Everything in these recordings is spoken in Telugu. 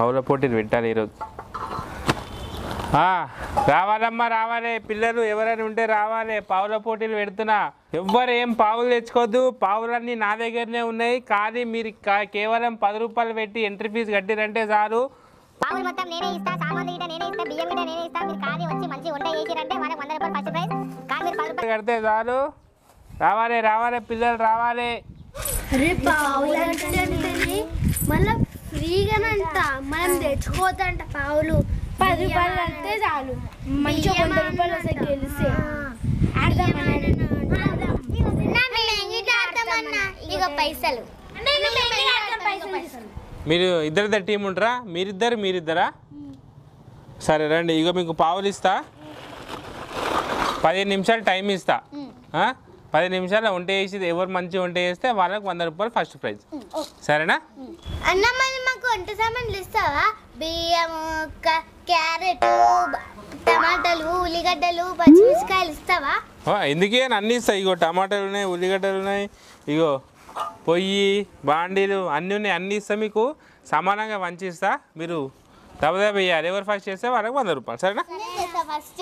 పావుల పోటీలు పెట్టాలి ఈరోజు ఆ, రావాలమ్మా రావాలి పిల్లలు ఎవరైనా ఉంటే రావాలి పావుల పోటీలు పెడుతున్నా ఎవ్వరు ఏం పావులు తెచ్చుకోవద్దు పావులన్నీ నా దగ్గరనే ఉన్నాయి కానీ మీరు కా- కేవలం పది రూపాయలు పెట్టి ఎంట్రీ ఫీజు కట్టిరంటే చాలు పావులు మొత్తం నేనే ఇస్తా సామాన్లు గిట్ట నేనే ఇస్తా బియ్యం గిట్ట నేనే ఇస్తా మీరు కాది వచ్చి మంచి వంట చేసిరంటే వాళ్ళకి వంద రూపాయలు ఫస్ట్ ప్రైజ్ కానీ మీరు పది రూపాయలు కడితే చాలు రావాలి రావాలి పిల్లలు రావాలి అరే పావులు అంటే మళ్ళీ ఫ్రీగానంట మనం తెచ్చుకోవద్దంట పావులు పది రూపాయలు అంటే చాలు మంచిగా వంద రూపాయలు వస్తే గెలిస్తే ఇక పైసలు మీరు ఇద్దరిద్దరు టీం ఉంటారా మీరిద్దరు మీరిద్దరా సరే రండి ఇగో మీకు పావులు ఇస్తా పదిహేను నిమిషాలు టైం ఇస్తా ఆ? పది నిమిషాలు వంట చేసి ఎవరు మంచి వంట చేస్తే వాళ్ళకి వంద రూపాయలు ఫస్ట్ ప్రైజ్ సరేనా అన్న మరి మాకు వంట సామాన్లు ఇస్తావా బియ్యం క్యారెట్ టమాటాలు ఉల్లిగడ్డలు పచ్చిమిరపకాయలు ఇస్తావా ఓ, ఎందుకే అన్నీ ఇస్తాయి ఇగో టమాటాలు ఉన్నాయి ఉల్లిగడ్డలు ఉన్నాయి ఇగో పొయ్యి బాండీలు అన్నీ ఉన్నాయి అన్నీ ఇస్తా మీకు సమానంగా వంచి ఇస్తా మీరు దబదబ వేయాలి ఎవరు ఫస్ట్ చేస్తే వాళ్ళకి వంద రూపాయలు సరేనా ఫస్ట్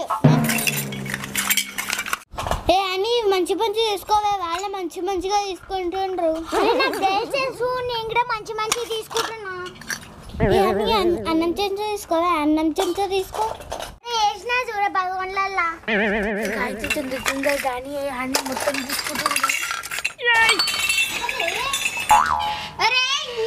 ఏ అని మంచి మంచి తీసుకోవే వాళ్ళ మంచి మంచిగా తీసుకుంటుండ్రు నాకు తెలుసు నేను కూడా మంచి మంచి తీసుకుంటున్నా ఏ అని అన్- అన్నం చెంచా తీసుకోవే అన్నం చెంచా తీసుకో వేసిన చూడ భగవాన్లల్లా అయితే చెందుతుందో కానీ అన్ని మొత్తం తీసుకుంటుంది అరే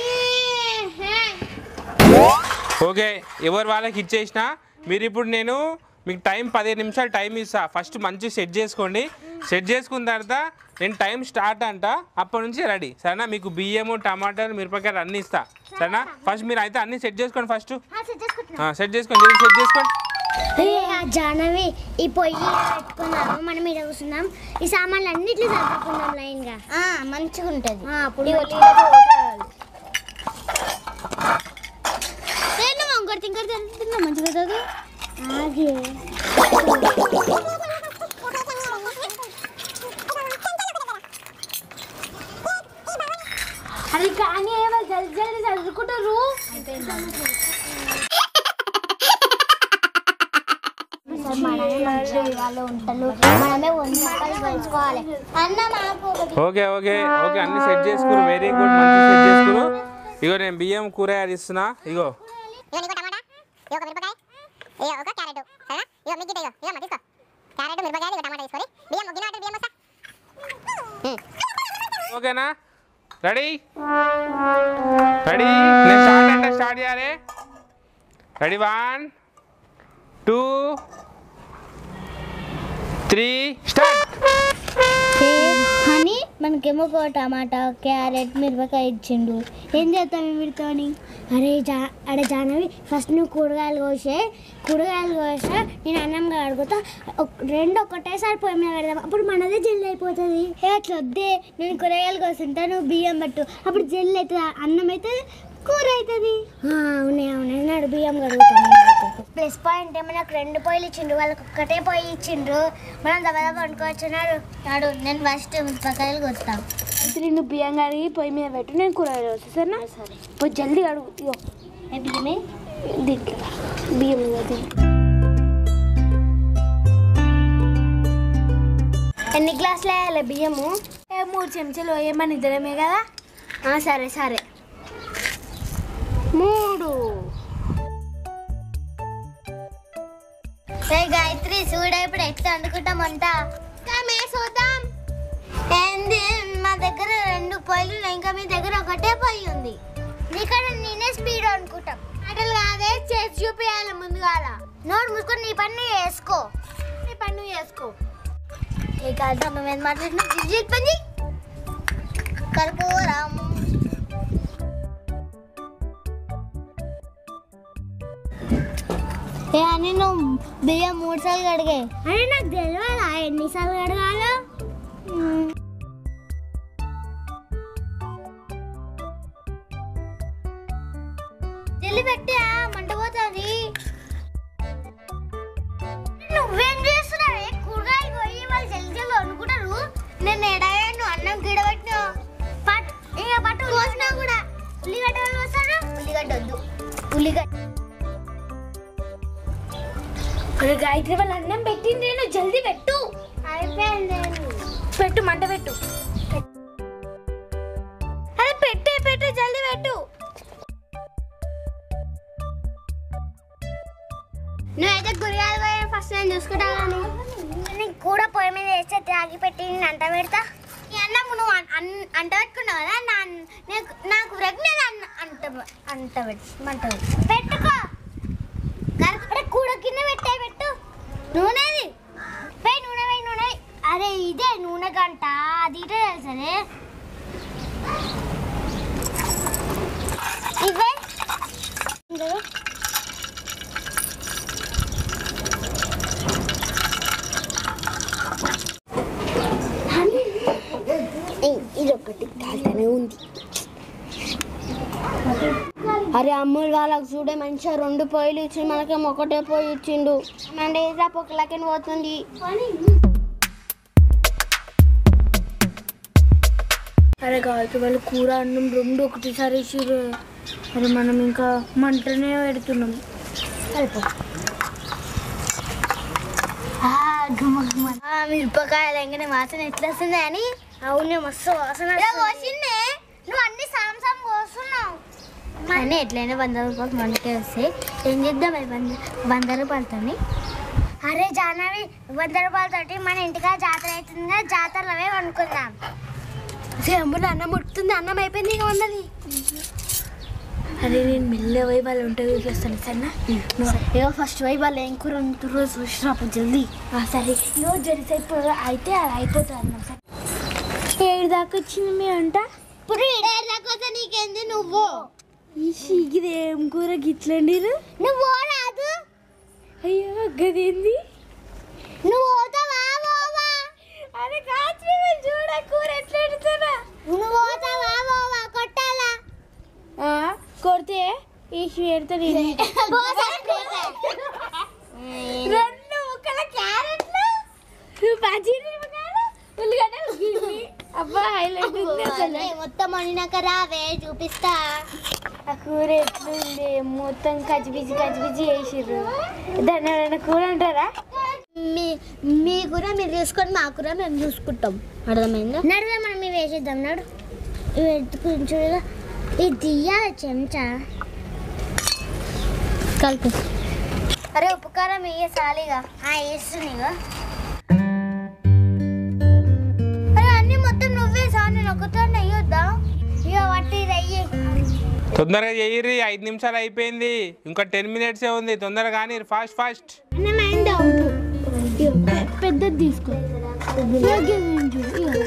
ఓకే ఎవరు వాళ్ళకి ఇచ్చేసిన మీరు ఇప్పుడు నేను మీకు టైం పదిహేను నిమిషాలు టైం ఇస్తా ఫస్ట్ మంచి సెట్ చేసుకోండి సెట్ చేసుకున్న తర్వాత నేను టైం స్టార్ట్ అంట అప్పటి నుంచి రెడీ సరేనా మీకు బియ్యము టమాటాలు మిరపకాయలు అన్నీ ఇస్తా సరేనా ఫస్ట్ మీరు అయితే అన్నీ సెట్ చేసుకోండి ఫస్ట్ సెట్ చేసుకోండి జల్దీ సెట్ చేసుకోండి జానవి ఈ పొయ్యి పెట్టుకున్నాము మనం ఇక్కడ కూర్చున్నాం ఈ సామాన్లు అన్నిట్లు సర్దుకుందాం లైన్ గా మంచిగా ఉంటుంది అప్పుడు ఇంకోటి ఇంకోటి తింటున్నా మంచిగా చదువు ఆగే అది కానీ ఏమో జల్ది జల్ది చదువుకుంటారు వాళ్ళు ఉంటారు మనమే వంద రూపాయలు పంచుకోవాలి అన్న మాకు ఒకటి ఓకే ఓకే ఓకే అన్ని సెట్ చేసుకురు వెరీ గుడ్ మంచి సెట్ చేసుకురు ఇగో నేను బియ్యం కూరగాయలు ఇస్తున్నా ఇగో ఇగో నీకు టమాటా ఇగో ఒక మిరపకాయ ఇగో ఒక క్యారెట్ సరేనా ఇగో మీకు ఇగో ఇగో అమ్మ తీసుకో క్యారెట్ మిరపకాయ ఇగో టమాటా తీసుకొని బియ్యం ముగ్గిన వాటి బియ్యం వస్తా ఓకేనా రెడీ రెడీ నేను స్టార్ట్ అంటే స్టార్ట్ చేయాలి ready one two three start అని మనకేమో ఒక టమాటా క్యారెట్ మిరపకాయ ఇచ్చిండు ఏం చేస్తాం వీటితోని అరే జా అరే జానవి ఫస్ట్ నువ్వు కూరగాయలు కోసే కూరగాయలు కోసా నేను అన్నం కడుగుతా ఒక- రెండు ఒకటేసారి పొయ్యి మీద పెడదాం అప్పుడు మనదే జల్లి అయిపోతుంది ఏ అట్లా వద్దే నేను కూరగాయలు కోసుంటా నువ్వు బియ్యం పట్టు అప్పుడు జల్లు అవుతుంది అన్నం అయితే కూర అవుతుంది అవునే అవునే నాడు బియ్యం కడుగుతాను ప్లస్ పాయింట్ ఏమో నాకు రెండు పొయ్యిలు ఇచ్చిండ్రు వాళ్ళకి ఒక్కటే పొయ్యి ఇచ్చిండ్రు మనం దబదబ వండుకోవచ్చు నాడు నాడు నేను ఫస్ట్ మిరపకాయలు కొత్తాం అయితే నేను బియ్యం కడిగి పొయ్యి మీద పెట్టు నేను కూరగాయలు కోస్తా సరేనా సరే పోయి జల్దీ అడుగు ఇగో బియ్యమే దీంట్లో బియ్యం ఇగో దీంట్లో ఎన్ని గ్లాసులు వేయాలి బియ్యము ఏ మూడు చెంచాలు వేయమని ఇద్దరమే కదా ఆ, సరే సరే మూడు రే గాయత్రి చూడ ఇప్పుడు ఎట్లా వండుకుంటామంట మే చూద్దాం ఏంది మా దగ్గర రెండు పొయ్యిలు ఉన్నాయి ఇంకా మీ దగ్గర ఒకటే పొయ్యి ఉంది నీకడ నేనే స్పీడ్ అనుకుంటాం అటలు కాదే చేసి చూపించాలి ముందుగాల నోరు మూసుకొని నీ పని నువ్వు వేసుకో నీ పని నువ్వు చేసుకో ఈ కాదు నువ్వేం మాట్లాడినా జిజిట్ పని కర్పూరం ఏ అని నువ్వు బియ్యం మూడు సార్లు కడిగే అరే నాకు తెలియదా ఎన్నిసార్లు అడగాలో జల్లి పెట్టి మంట పోతుంది నువ్వేం చేస్తున్నావే కూరగాయలు పోయి వాళ్ళు జల్లి జల్లి అనుకుంటారు నేను ఎడాను అన్నం గిడబెట్టిన పట్ ఇక పట్టు కోసినా కూడా ఉల్లిగడ్డ వాళ్ళు వస్తారు ఉల్లిగడ్డ వద్దు ఉల్లిగడ్డ అరే గాయత్రి వాళ్ళ అన్నం పెట్టింది నేను జల్దీ పెట్టు అయిపోయింది పెట్టు మంట పెట్టు అరే పెట్టే పెట్టు జల్దీ పెట్టు నువ్వైతే గురిగాలు పోయి ఫస్ట్ నేను చూసుకుంటా కానీ నేను కూడా పొయ్యి మీద వేస్తే తాగి పెట్టి నేను అంట పెడతా ఈ అన్నం నువ్వు అన్- అన్- అంట పెట్టుకున్నావు కదా నా నాకు నాకు రగ్ నేను అన్న అంట అంట పెట్టి మంట పెట్టు. పెట్టుకో అరే కూడ కింద పెట్టే పెట్టు నూనెది పోయి నూనె పోయి నూనె వేయ్. అరే ఇదే నూనె గంట అది ఇటే తెలుసనే ఇవే ఇందులో ఇది ఒకటి కాల్తనే ఉంది అరే అమ్ములు వాళ్ళకి చూడే మంచిగా రెండు పొయ్యిలు ఇచ్చి మనకేమో ఒకటే పొయ్యి ఇచ్చిండు అంటే ఇట్లా పొక్కలకి పోతుంది అరే కావచ్చు వాళ్ళు కూర అన్నం రెండు ఒకటిసారి ఇచ్చిర్రు అరే మనం ఇంకా మంటనే పెడుతున్నాం మిరపకాయలు ఎంగనే వాసన ఎట్లా వస్తుంది అని అవునే మస్తు వాసన కోసిందే నువ్వు అన్ని సాంసం కోస్తున్నావు అన్నీ ఎట్లయినా వంద రూపాయలు మనకే వస్తాయి ఏం చేద్దాం అవి వంద వంద రూపాయలతోని అరే జాహ్నవి వంద రూపాయలతోటి మన ఇంటికా జాతర అవుతుంది కదా జాతరలో అవే వండుకుందాం అమ్ములు అన్నం ఉడుకుతుంది అన్నం అయిపోయింది ఇక ఉన్నది అరే నేను మెల్ల పోయి వాళ్ళు ఉంటే చూస్తాను సరేనా ఏదో ఫస్ట్ పోయి వాళ్ళు ఏం కూర వండుతుర్రో చూసినప్పుడు జల్దీ ఆ, సరే ఇగో జరిసి అయిపో అయితే అది అయిపోతుంది అన్నం సరే ఏడు దాకా వచ్చింది మీ అంట ఇప్పుడు ఇడేళ్ళకోతే నీకేంది నువ్వు ఈ ఇది ఏం కూర గిట్లండిరు నువ్వు రాదు అయ్యో గదేంది నువ్వు పోతావా పోవా అరే కాచి చూడ కూర ఎట్లా ఎడుతున్నా నువ్వు పోతావా పోవా కొట్టాలా కొడితే ఈ పెడతాను రెండు ముక్కల క్యారెట్లు పచ్చి మిరపకాయలు, ఉల్లిగడ్డలు గివి. అబ్బా హైలైట్ ఉంది అసలు అరే, మొత్తం వండినాక రావే చూపిస్తా ఆ కూర ఎట్లుంది మొత్తం కచ్చిపిచ్చి కచ్చిపిచ్చి చేసిర్రు దాన్ని ఎవరైనా కూర అంటారా మీ మీ కూర మీరు చూసుకొని మా కూర మేము చూసుకుంటాం అర్థమైందా నడువే మనం ఇవి వేసేద్దాం నడు ఇవి ఎత్తుకుంటుగా ఇది తీయాలి చెంచా కలుపు అరే ఉపకారం వేయ సాలిగా వేస్తున్నాయిగా అరే అన్ని మొత్తం నువ్వే సా నేను ఒకతో నెయ్యొద్దా ఇక వట్టి రయ్యి తొందరగా చెయ్యిర్రి ఐదు నిమిషాలు అయిపోయింది ఇంకా టెన్ మినిట్సే ఉంది తొందరగా కానీ ఫాస్ట్ ఫాస్ట్ అన్నమైందా పెద్దది తీసుకో ఇగో గిది చూడు, ఇగో.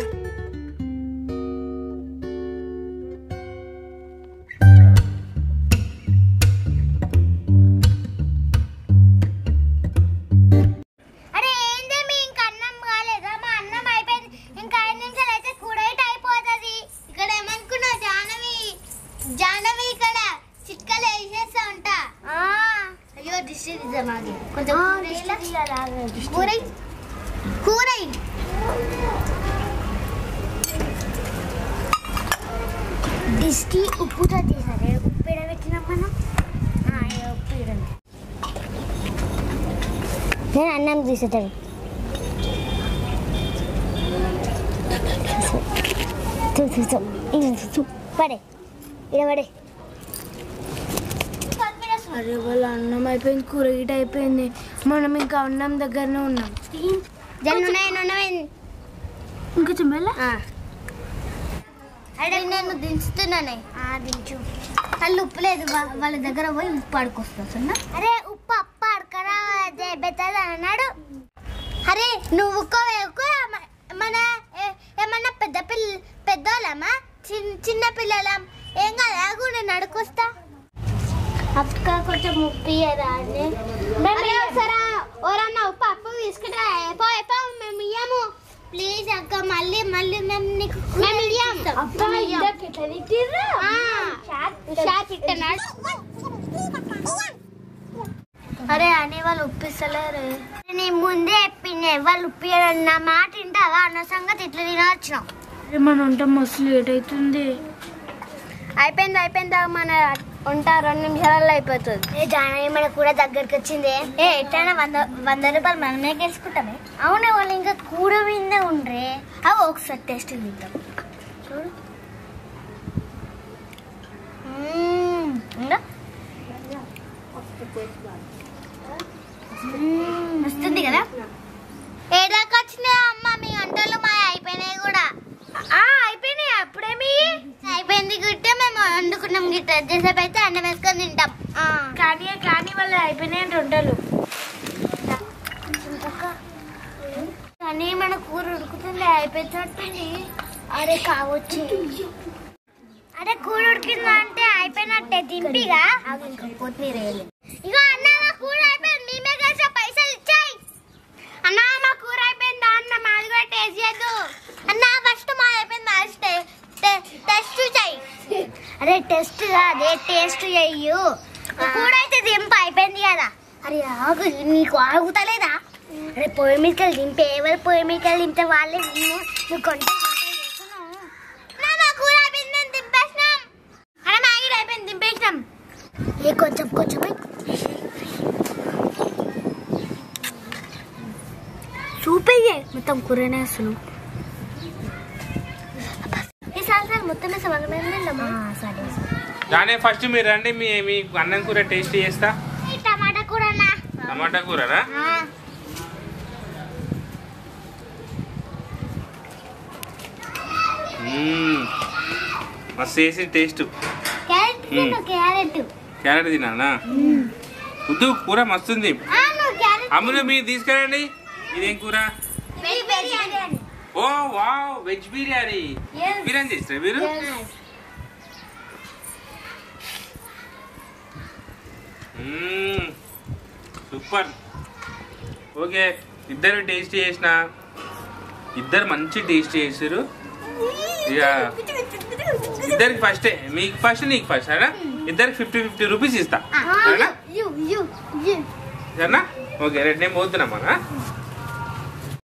అరే ఏంది మీ ఇంకా అన్నం కాలేదా మా అన్నం అయిపోయింది ఇంకా ఐదు నిమిషాలు అయితే కూడైట్ అయిపోతుంది ఇక్కడ ఏమనుకున్నావు జానవి జానవి ఇక్కడ చిట్కలు వేసేస్తా ఉంటా అయ్యో దిష్టి తీద్దాం ఆగి కొంచెం కూర కూర దిష్టి ఉప్పుతో తీసారే ఉప్పు పెట్టినాం మనం ఆ, ఇక ఉప్పు ఇడండి నేను అన్నం తీసేటాడు పడే ఇలా పడే అరే వాళ్ళ అన్నం అయిపోయింది కూర గిట అయిపోయింది మనం ఇంకా అన్నం దగ్గరనే ఉన్నాం ఇంకా చెమ్మల అడే నేను దించుతున్నానే దించు కళ్ళు ఉప్పు లేదు వా- వాళ్ళ దగ్గర పోయి ఉప్పు ఆడుకొస్తా అరే ఉప్పు అప్ప ఆడకరా బెత్తది అన్నాడు అరే నువ్వు ఉక్కో వేసుకో మన ఏ- ఏమన్నా పెద్ద పిల్ల పెద్దోళ్ళమా చిన్న చిన్న పిల్లలం ఏం కాదు ఆగు నేను అడుకొస్తా అక్క కొంచెం ఉప్పు సరే ఓరన్నా ఉప్పు అప్పు తీసుకుంటా పో ఎప్పో మేము ఇయ్యము ప్లీజ్ అక్క మళ్ళీ మళ్ళీ మేము నీకు మేము ఇయ్యం షాప్ ఇట్టనాడు అరే అని వాళ్ళు ఉప్పిస్తలేరు నేను ముందే చెప్పింది వాళ్ళు ఉప్పియడం నా మాట వింటావా అన్న సంగతి ఇట్లా తినొచ్చినాం అరే మన వంట మస్తు లేట్ అవుతుంది అయిపోయింది అయిపోయింది మన ఉంటా రెండు నిమిషాలలో అయిపోతుంది ఏ జానవి మన కూడా దగ్గరికి వచ్చింది ఏ ఎట్లైనా వంద వంద రూపాయలు మనమే గెలుచుకుంటామే అవునే వాళ్ళు ఇంకా కూర మీదే ఉండ్రే అవి ఒకసారి టేస్ట్ తింటాం చూడు మ్మ్. ఇంకా? మ్మ్. వస్తుంది కదా ఏడాకి వచ్చినాయి అమ్మ మీ గంటలు మా అయిపోయినాయి కూడా అయిపోయినాయి అప్పుడేమి అయిపోయింది గిట్టే మేము వండుకున్నాం గిట్ట చేసేపు అయితే అన్నం వేసుకొని తింటాం కానీ కానీ వాళ్ళు అయిపోయినాయి అంటే ఉంటారు కానీ మన కూర ఉడుకుతుంది అయిపోయినట్టుంది అరే కావచ్చు అరే కూర ఉడికిందా అంటే అయిపోయినట్టే దింపిగా ఇంకా కొత్తిమీర వేయలేదు ఇగో అన్న నా కూర అయిపోయింది మేమే కలిసి పైసలు ఇచ్చాయి అన్న మా కూర అయిపోయిందా అన్న మాది కూడా టేస్ట్ చేయద్దు అన్న ఫస్ట్ మా అయిపోయింది మాది టెస్ట్ చెయ్యి అరే టెస్ట్ అదే టేస్ట్ చెయ్యు కూర అయితే దింపు అయిపోయింది కదా అరే ఆగు నీకు ఆగుతలేదా అరే పొయ్యి మీదకి దింపే ఎవరు పొయ్యి మీదకి దింపితే వాళ్ళే నిన్ను నువ్వు కొంట కూర అయిపోయింది మేము దింపేసినాం అరే మ్యాగీ అయిపోయింది దింపేసినాం ఏ కొంచెం కొంచెం చూపయ్యే మొత్తం కూరనే వేస్తున్నాం ఈసారి సార్ మొత్తం వేసా సరే దానే ఫస్ట్ మీరు రండి మీ మీ అన్నం కూర టేస్ట్ చేస్తా టమాటా కూరనా టమాటా కూరనా మ్మ్. మస్తు చేసి టేస్ట్ క్యారెట్ తిను క్యారెట్ క్యారెట్ తినానా వద్దు కూర మస్తుంది ఆ, నువ్వు క్యారెట్ అమ్ములు మీరు తీసుకురండి ఇదేం కూర వెజ్ బిర్యానీ ఓ వావ్ వెజ్ బిర్యానీ బిర్యానీ చేస్తారా మీరు మ్మ్. సూపర్ ఓకే ఇద్దరు టేస్ట్ చేసిన ఇద్దరు మంచి టేస్ట్ చేసారు ఇక ఇద్దరికి ఫస్టే మీకు ఫస్ట్ నీకు ఫస్ట్ సరేనా ఇద్దరికి ఫిఫ్టీ ఫిఫ్టీ రూపీస్ ఇస్తా సరేనా యు యు యు సరేనా ఓకే రేపు నేను పోతున్నామా